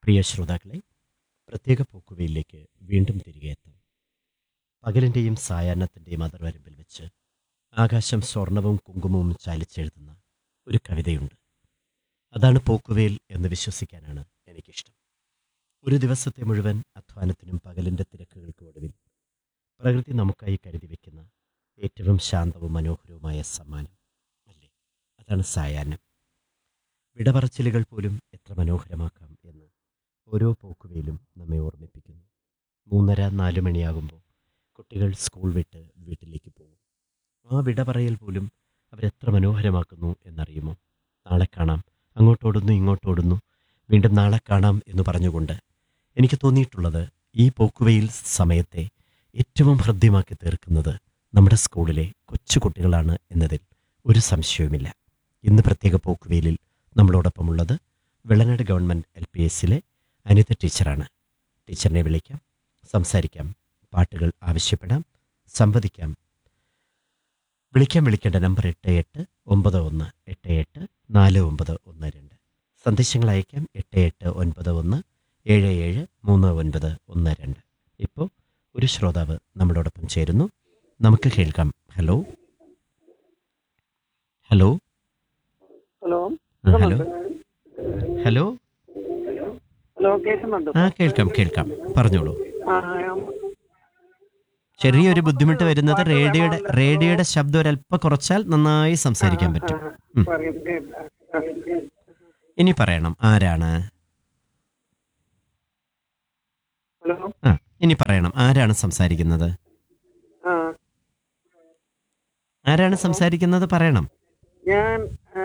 പ്രിയ ശ്രോതാക്കളെ പ്രത്യേക പോക്കുവയിലേക്ക് വീണ്ടും തിരികെ എത്താം പകലിൻ്റെയും സായാഹ്നത്തിൻ്റെയും അതിർവരമ്പിൽ വെച്ച് ആകാശം സ്വർണവും കുങ്കുമവും ചാലിച്ചെഴുതുന്ന ഒരു കവിതയുണ്ട് അതാണ് പോക്കുവയിൽ എന്ന് വിശ്വസിക്കാനാണ് എനിക്കിഷ്ടം ഒരു ദിവസത്തെ മുഴുവൻ അധ്വാനത്തിനും പകലിൻ്റെ തിരക്കുകൾക്കും ഒടുവിൽ പ്രകൃതി നമുക്കായി കരുതി വയ്ക്കുന്ന ഏറ്റവും ശാന്തവും മനോഹരവുമായ സമ്മാനം അല്ലേ അതാണ് സായാഹ്നം വിടപറച്ചിലുകൾ പോലും എത്ര മനോഹരമാക്കാം എന്ന് ഓരോ പോക്കുവയിലും നമ്മെ ഓർമ്മിപ്പിക്കുന്നു മൂന്നര നാല് മണിയാകുമ്പോൾ കുട്ടികൾ സ്കൂൾ വിട്ട് വീട്ടിലേക്ക് പോകും ആ വിട പറയൽ പോലും അവരെത്ര മനോഹരമാക്കുന്നു എന്നറിയുമോ നാളെ കാണാം അങ്ങോട്ടോടുന്നു ഇങ്ങോട്ടോടുന്നു വീണ്ടും നാളെ കാണാം എന്ന് പറഞ്ഞുകൊണ്ട് എനിക്ക് തോന്നിയിട്ടുള്ളത് ഈ പോക്കുവയിൽ സമയത്തെ ഏറ്റവും ഹൃദ്യമാക്കി തീർക്കുന്നത് നമ്മുടെ സ്കൂളിലെ കൊച്ചു കുട്ടികളാണ് എന്നതിൽ ഒരു സംശയവുമില്ല ഇന്ന് പ്രത്യേക പോക്കുവെയിലിൽ നമ്മളോടൊപ്പമുള്ളത് വെള്ളനാട് ഗവൺമെൻറ് എൽ പി എസിലെ അനിത ടീച്ചറാണ് ടീച്ചറിനെ വിളിക്കാം സംസാരിക്കാം പാട്ടുകൾ ആവശ്യപ്പെടാം സംവദിക്കാം വിളിക്കാൻ വിളിക്കേണ്ട നമ്പർ എട്ട് എട്ട് ഒമ്പത് ഒന്ന് എട്ട് എട്ട് നാല് ഒമ്പത് ഒന്ന് രണ്ട് സന്ദേശങ്ങൾ അയക്കാം എട്ട് എട്ട് ഒൻപത് ഒന്ന് ഏഴ് ഏഴ് മൂന്ന് ഒൻപത് ഒന്ന് രണ്ട് ഇപ്പോൾ ഒരു ശ്രോതാവ് നമ്മളോടൊപ്പം ചേരുന്നു നമുക്ക് കേൾക്കാം ഹലോ ഹലോ ഹലോ ആ, ഹലോ ഹലോ ഹലോ കേൾക്കുന്നുണ്ട് ആ കേൾക്കാം കേൾക്കാം പറഞ്ഞോളൂ ആ, ചെറിയൊരു ബുദ്ധിമുട്ട് വരുന്നത് റേഡിയോയുടെ റേഡിയോയുടെ ശബ്ദം ഒരല്പം കുറച്ചാൽ നന്നായി സംസാരിക്കാൻ പറ്റും ഉം. പറയും, കേൾക്കാം. ഇനി പറയണം ആരാണ് ഹലോ ആ ഇനി പറയണം ആരാണ് സംസാരിക്കുന്നത് ആ ആരാണ് സംസാരിക്കുന്നത് പറയണം ഞാൻ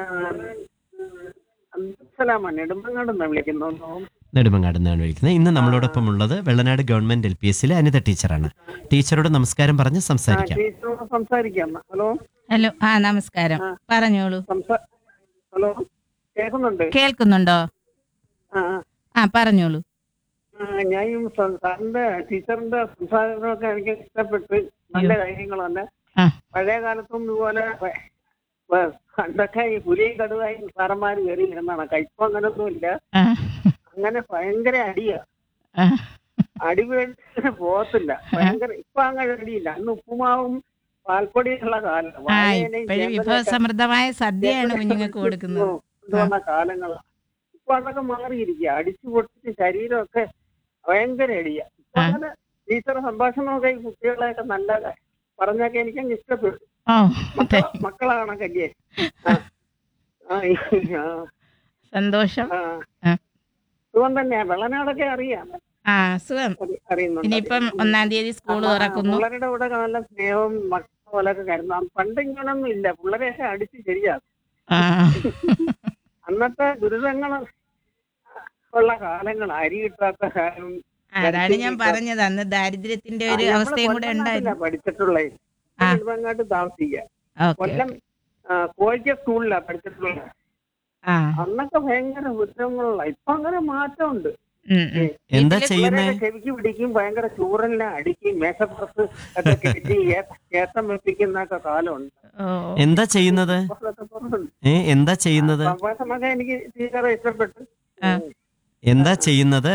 അബ്ദുസലാമാണ് നെടുമ്പങ്ങാട് നിന്ന് വിളിക്കുന്നു നെടുമങ്ങാട് നിന്നാണ് വിളിക്കുന്നത് ഇന്ന് നമ്മളോടൊപ്പം ഉള്ളത് വെള്ളനാട് ഗവൺമെന്റ് എൽ പി എസിലെ അനിത ടീച്ചറാണ് ടീച്ചറോട് നമസ്കാരം പറഞ്ഞ് ആ സംസാരിക്കാം ടീച്ചറോട് സംസാരിക്കാം ഹലോ ഹലോ ആ നമസ്കാരം ആ. പറഞ്ഞോളൂ സംസാ ഹലോ കേൾക്കുന്നുണ്ട് കേൾക്കുന്നുണ്ടോ ആ ആ. ആ പറഞ്ഞോളൂ ആ, ഞാൻ ഈ സ- സാറിന്റെ ടീച്ചറിന്റെ സംസാരങ്ങളൊക്കെ എനിക്ക് ഇഷ്ടപ്പെട്ട് നല്ല കാര്യങ്ങൾ തന്നെ ആ. പഴയ കാലത്തും ഇതുപോലെ പ- പ- പണ്ടൊക്കെ ഈ പുലിയും കടുവായി സാറന്മാര് കയറി ഇരുന്നാണ് ഇപ്പൊ അങ്ങനൊന്നും ഇല്ല ആ, അങ്ങനെ ഭയങ്കര അടിയാ ആ, അടി വീഴ്ച പോകത്തില്ല ഭയങ്കര ഇപ്പൊ അങ്ങനെ അടിയില്ല അന്ന് ഉപ്പുമാവും പാൽപ്പൊടിയുള്ള കാലം ആ വാഴയിലയും ഇപ്പോഴും ചേമ്പലൊക്കെ വിഭവസമൃദ്ധമായ സദ്യയാണ് കുഞ്ഞുങ്ങൾക്ക് കൊടുക്കുന്നത് കൊണ്ടുവന്ന കാലങ്ങളാ ഇപ്പൊ അതൊക്കെ മാറിയിരിക്കുക അടിച്ചു പൊട്ടിച്ച് ശരീരമൊക്കെ ഭയങ്കര അടിയ ഇപ്പൊ ആ. അങ്ങനെ ടീച്ചർ സംഭാഷണമൊക്കെ ഈ കുട്ടികളെയൊക്കെ നല്ല പറഞ്ഞൊക്കെ എനിക്കങ്ങ് ഇഷ്ടപ്പെട്ടു ഓ മക്കള മക്കളാണൊക്കെ ആ ആ, ഈ- ആ, സന്തോഷം ആ. ആ. സുഖം തന്നെയാ വെള്ളനാടൊക്കെ അറിയാം ആ സുഖം അറി- അറിയുന്നുണ്ട് ഇനിയിപ്പം ഒന്നാം തീയതി സ്കൂൾ ആ, തുറക്കുന്നു പിള്ളേരുടെ കൂടെ നല്ല സ്നേഹവും മക്കളെ പോലൊക്കെ കരുതാം പണ്ട് ഇങ്ങനൊന്നും ഇല്ല പിള്ളേരെയൊക്കെ അടിച്ച് ശരിയാ ആ അന്നത്തെ ദുരിതങ്ങൾ ഉള്ള കാലങ്ങൾ അരി കിട്ടാത്ത കാലം അതാണ് ഞാൻ പറഞ്ഞത് അന്ന് ദാരിദ്ര്യത്തിന്റെ ഒരു ആ, നമ്മള് അവസ്ഥയും കൂടെ കൊല്ലം ഉണ്ടായിരുന്നു നാട്ടിലാ പഠിച്ചിട്ടുള്ളേ ആ. നെടുമങ്ങാട്ട് താമസിക്കുക ഓക്കെ കൊല്ലം ആ, കോഴിക്കൽ സ്കൂളിലാ പഠിച്ചിട്ടുള്ളത് ആ അന്നൊക്കെ ഭയങ്കര ബുദ്ധിമുട്ടുള്ള ഇപ്പൊ അങ്ങനെ മാറ്റമുണ്ട് ഉം, ഉം. എന്താ വീട്ടില് ചെയ്യുന്നേ പിള്ളേരെ ചെവിക്ക് പിടിക്കും ഭയങ്കര ചൂറലിനെ അടിക്കും മേശപ്പുറത്ത് ഒക്കെ കെട്ടി ഏ- ഏത്തം വെപ്പിക്കുന്നൊക്കെ കാലമുണ്ട് ഓ എന്താ ചെയ്യുന്നത് ഇപ്പൊ അതൊക്കെ കുറവുണ്ട്. ഏ എന്താ ചെയ്യുന്നത് സംഭാഷണമൊക്കെ എനിക്ക് ടീച്ചറെ ഇഷ്ടപ്പെട്ടു ആ. എന്താ ചെയ്യുന്നത്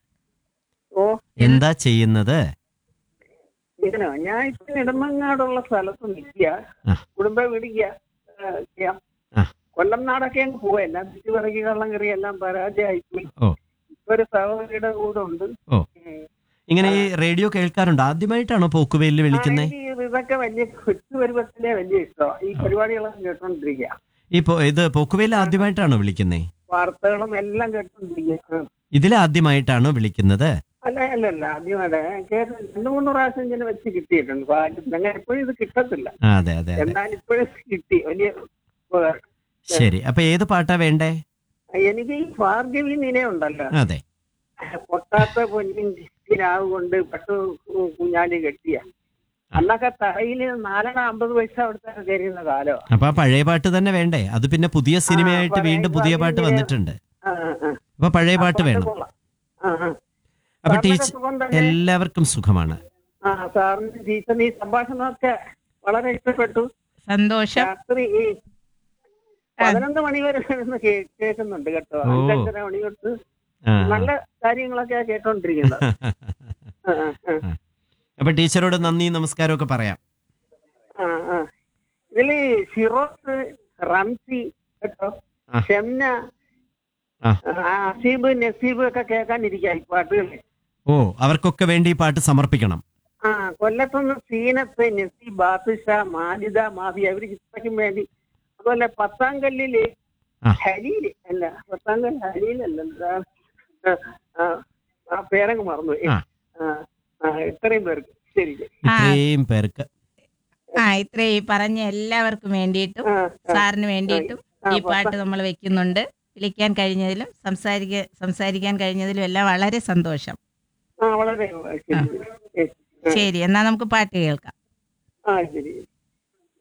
ഓ എന്താ ചെയ്യുന്നത് ഇങ്ങനോ ഞാൻ ഇപ്പൊ നെടുമങ്ങാടുള്ള സ്ഥലത്ത് നിൽക്കുക ആ. കുടുംബ വീടിക്കുക ആ. കൊല്ലം നാടൊക്കെ അങ്ങ് പോവാ എല്ലാം ചുറ്റി പറക്കി കള്ളം കയറി എല്ലാം പരാജയമായിപ്പോയി ഓ. ഇപ്പൊ ഒരു സഹോദരിയുടെ കൂടെ ഉണ്ട് ഓ. ഇങ്ങനെ ഈ റേഡിയോ കേൾക്കാറുണ്ട് ആദ്യമായിട്ടാണോ പോക്കുവെയിൽ വിളിക്കുന്നേ ആ, എനിക്ക് ഇതൊക്കെ വലിയ കൊച്ചു പരുവത്തിലെ വലിയ ഇഷ്ടമാണ് ഈ പരിപാടികളൊക്കെ കേട്ടോണ്ടിരിക്കുക ഈ പോ- ഇത് പോക്കുവെയിൽ ആദ്യമായിട്ടാണോ വിളിക്കുന്നേ വാർത്തകളും എല്ലാം കേട്ടോണ്ടിരിക്കുക ഇതിൽ ആദ്യമായിട്ടാണോ വിളിക്കുന്നത് അല്ല അല്ല അല്ല ആദ്യമായിട്ട് കേട്ട് രണ്ടു മൂന്ന് പ്രാവശ്യം ഇങ്ങനെ വെച്ച് കിട്ടിയിട്ടുണ്ട് ഭാഗ്യം. അങ്ങനെ എപ്പോഴും ഇത് കിട്ടത്തില്ല ആ, അതെ അതെ അതെ എന്നാൽ ഇപ്പോഴും കിട്ടി വലിയ ഉപകാരം. ശരി അപ്പൊ ഏത് പാട്ടാ വേണ്ടേ എനിക്ക് ഈ ഭാർഗവി നിലയുണ്ടല്ലോ അതെ പൊട്ടാത്ത പൊന്നിൻ കിനാവ് കൊണ്ട് പട്ടു കുഞ്ഞാലി കെട്ടിയ അന്നൊക്കെ തറയിൽ നാലണ അമ്പത് പൈസ അവിടുത്തെ കയറിയുന്ന കാലം അപ്പൊ ആ പഴയ പാട്ട് തന്നെ വേണ്ടേ അത് പിന്നെ പുതിയ സിനിമയായിട്ട് പഴയ വീണ്ടും പുതിയ പാട്ട് പാട്ട് ഇങ്ങനെ- വന്നിട്ടുണ്ട് അപ്പൊ പഴയ പാട്ട് വേണം അപ്പൊ ടീച്ചർ എല്ലാവർക്കും സുഖമാണ് ആ സാറിന് ടീച്ചറിന് ഈ സംഭാഷണമൊക്കെ വളരെ ഇഷ്ടപ്പെട്ടു സന്തോഷം രാത്രി ഈ പതിനൊന്ന് മണി വരെ ഇരുന്ന് കേ- കേൾക്കുന്നുണ്ട് കേട്ടോ ഓ. അഞ്ചഞ്ചര മണി തൊട്ട് ആ, നല്ല കാര്യങ്ങളൊക്കെ കേട്ടോണ്ടിരിക്കുന്നത് ആ, ആ, ആ. അപ്പൊ ടീച്ചറോട് നന്ദി നമസ്കാരമൊക്കെ പറയാം ആ, ആ. ഇതില് ഷിറോസ് റംസി കേട്ടോ ആ. ഷെംന ആ. ആ, അസീബ് നസീബ് ഒക്കെ കേൾക്കാനിരിക്കുക ഈ പാട്ടുകൾ ഓ അവർക്കൊക്കെ വേണ്ടി ഈ പാട്ട് സമർപ്പിക്കണം ആ കൊല്ലത്തുനിന്ന് സീനത്ത് നസീബ് ബാദുഷ മാലിദ മാഫി അവർക്ക് ഇത്രയ്ക്കും വേണ്ടി അതുപോലെ പത്താം കല്ലില് ആ. ഹലീല് അല്ല പത്താം കല്ല് ഹലീലല്ല എന്താ? ആ, ആ, ആ പേരങ്ങ് മറന്നു ആ. ആ, ആ, ഇത്രയും പേർക്ക് ശരി ശരി. ആ ഇത്രയും പേർക്ക് ആ ഇത്രയും ഈ പറഞ്ഞ എല്ലാവർക്കും വേണ്ടിയിട്ടും ആ, ആ, സാറിന് വേണ്ടിയിട്ടും ആ, ഈ പാട്ട് നമ്മൾ വെക്കുന്നുണ്ട് വിളിക്കാൻ കഴിഞ്ഞതിലും സംസാരിക്കാൻ സംസാരിക്കാൻ കഴിഞ്ഞതിലും എല്ലാം വളരെ സന്തോഷം ആ വളരെ ശരി ശരി. ശരി എന്നാ നമുക്ക് പാട്ട് കേൾക്കാം ആ ശരി